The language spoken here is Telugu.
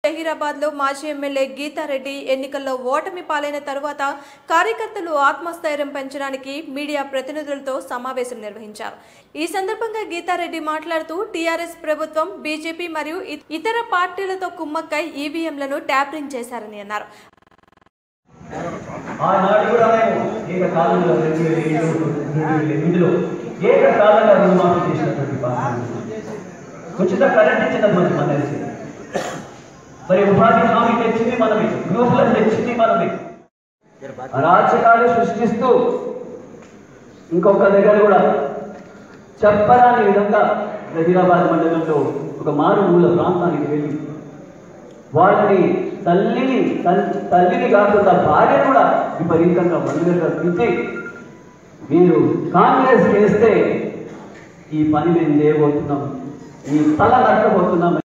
జహీరాబాద్ లో మాజీ ఎమ్మెల్యే గీతారెడ్డి ఎన్నికల్లో ఓటమి పాలైన తరువాత కార్యకర్తలు ఆత్మస్థైర్యం పెంచడానికి మీడియా ప్రతినిధులతో సమావేశం నిర్వహించారు ఈ సందర్భంగా గీతారెడ్డి మాట్లాడుతూ టీఆర్ఎస్ ప్రభుత్వం బీజేపీ మరియు ఇ- ఇతర పార్టీలతో కుమ్మక్కై ఈవీఎంలను ట్యాపరింగ్ చేశారని అన్నారు ఆనాడు కూడా మేము ఏకకాలంలో రెండు వేల ఏడు రెండు వేల ఎనిమిదిలో ఏకకాలంగా రుణమాఫీ చేసినటువంటి పార్టీ ఉచిత కరెంట్ ఇచ్చినది మనకి మన తెలిసి మరి ఉపాధి హామీ తెచ్చింది మనమే గ్రూపులను తెచ్చింది మనమే అరాచకాలు సృష్టిస్తూ ఇంకొక దగ్గర కూడా చెప్పరాని విధంగా జహీరాబాద్ మండలంలో ఒక మారుమూల ప్రాంతానికి వెళ్ళి వాళ్ళని తల్లిని తల్- తల్లిని కాకుండా భార్య కూడా విపరీతంగా వందలుగా తిట్టి మీరు కాంగ్రెస్ చేస్తే ఈ పని మేము చేయబోతున్నాం ఈ తల నట్టబోతున్నాం